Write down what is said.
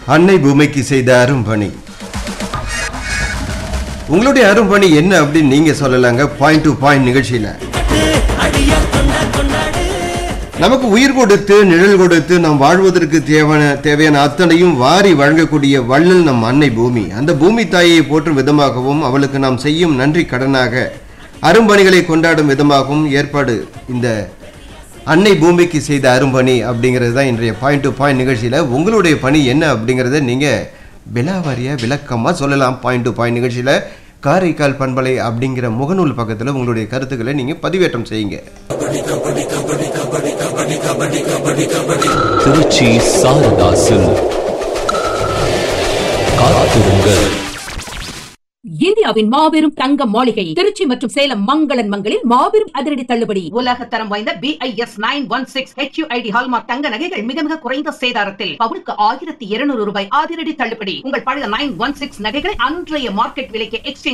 அன்னை பூமிக்கு செய்த அரும்பணி உங்களுடைய அரும்பணி என்ன அப்படின்னு நீங்க சொல்லலாங்க பாயிண்ட் டு பாயிண்ட் நிகழ்ச்சியில நமக்கு உயிர் கொடுத்து நிழல் கொடுத்து நாம் வாழ்வதற்கு தேவையான தேவையான அத்தனையும் வாரி வழங்கக்கூடிய வள்ளல் நம் அன்னை பூமி அந்த பூமி தாயை போற்றும் விதமாகவும் அவளுக்கு நாம் செய்யும் நன்றி கடனாக அரும்பணிகளை கொண்டாடும் விதமாகவும் ஏற்பாடு இந்த அன்னை பூமிக்கு செய்த அரும்பணி அப்படிங்கிறது தான் இன்றைய பாயிண்ட் டு பாயிண்ட் நிகழ்ச்சியில் உங்களுடைய பணி என்ன அப்படிங்கிறத நீங்கள் விலாவாரியா விளக்கமாக சொல்லலாம் பாயிண்ட் டு பாயிண்ட் நிகழ்ச்சியில் காரைக்கால் பண்பலை அப்படிங்கிற முகநூல் பக்கத்தில் உங்களுடைய கருத்துக்களை நீங்கள் பதிவேற்றம் செய்யுங்க திருச்சி சாரதாசில் காத்திருங்கள் இந்தியாவின் மாபெரும் தங்க மாளிகை திருச்சி மற்றும் சேலம் மங்களன் மங்களில் மாபெரும் அதிரடி தள்ளுபடி உலக தரம் வாய்ந்த BIS nine one six HUID hallmark தங்க நகைகள் மிக மிக குறைந்த சேதாரத்தில் பவுனுக்கு ஆயிரத்தி இருநூறு ரூபாய் அதிரடி தள்ளுபடி உங்கள் பழைய நைன் ஒன் சிக்ஸ் நகைகளை அன்றைய மார்க்கெட் விலைக்கு எக்ஸ்சேஞ்ச்